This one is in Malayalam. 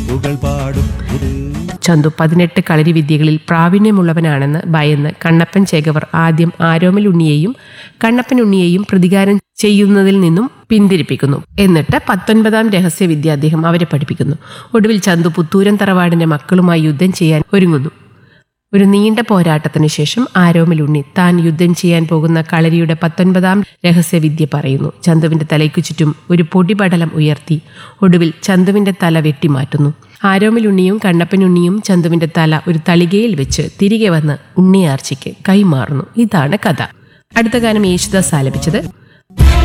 കുറുമ്പുകൾ പാടും ഒരു ചന്തു പതിനെട്ട് കളരി വിദ്യകളിൽ പ്രാവീണ്യമുള്ളവനാണെന്ന് ഭയന്ന് കണ്ണപ്പൻ ചേകവർ ആദ്യം ആരോമൽ ഉണ്ണിയെയും കണ്ണപ്പൻ ഉണ്ണിയെയും പ്രതികാരം ചെയ്യുന്നതിൽ നിന്നും പിന്തിരിപ്പിക്കുന്നു എന്നിട്ട് പത്തൊൻപതാം രഹസ്യവിദ്യ അദ്ദേഹം അവരെ പഠിപ്പിക്കുന്നു ഒടുവിൽ ചന്തു പുത്തൂരൻ തറവാടിന്റെ മക്കളുമായി യുദ്ധം ചെയ്യാൻ ഒരുങ്ങുന്നു ഒരു നീണ്ട പോരാട്ടത്തിന് ശേഷം ആരോമൽ ഉണ്ണി താൻ യുദ്ധം ചെയ്യാൻ പോകുന്ന കളരിയുടെ പത്തൊൻപതാം രഹസ്യവിദ്യ പറയുന്നു ചന്തുവിന്റെ തലയ്ക്കു ചുറ്റും ഒരു പൊടിപടലം ഉയർത്തി ഒടുവിൽ ചന്തുവിന്റെ തല വെട്ടിമാറ്റുന്നു ആരോമൽ ഉണ്ണിയും കണ്ണപ്പൻ ഉണ്ണിയും ചന്തുവിന്റെ തല ഒരു തളികയിൽ വെച്ച് തിരികെ വന്ന് ഉണ്ണിയാർച്ചയ്ക്ക് കൈമാറുന്നു ഇതാണ് കഥ അടുത്ത ഗാനം യേശുദാസ് ആലപിച്ചത്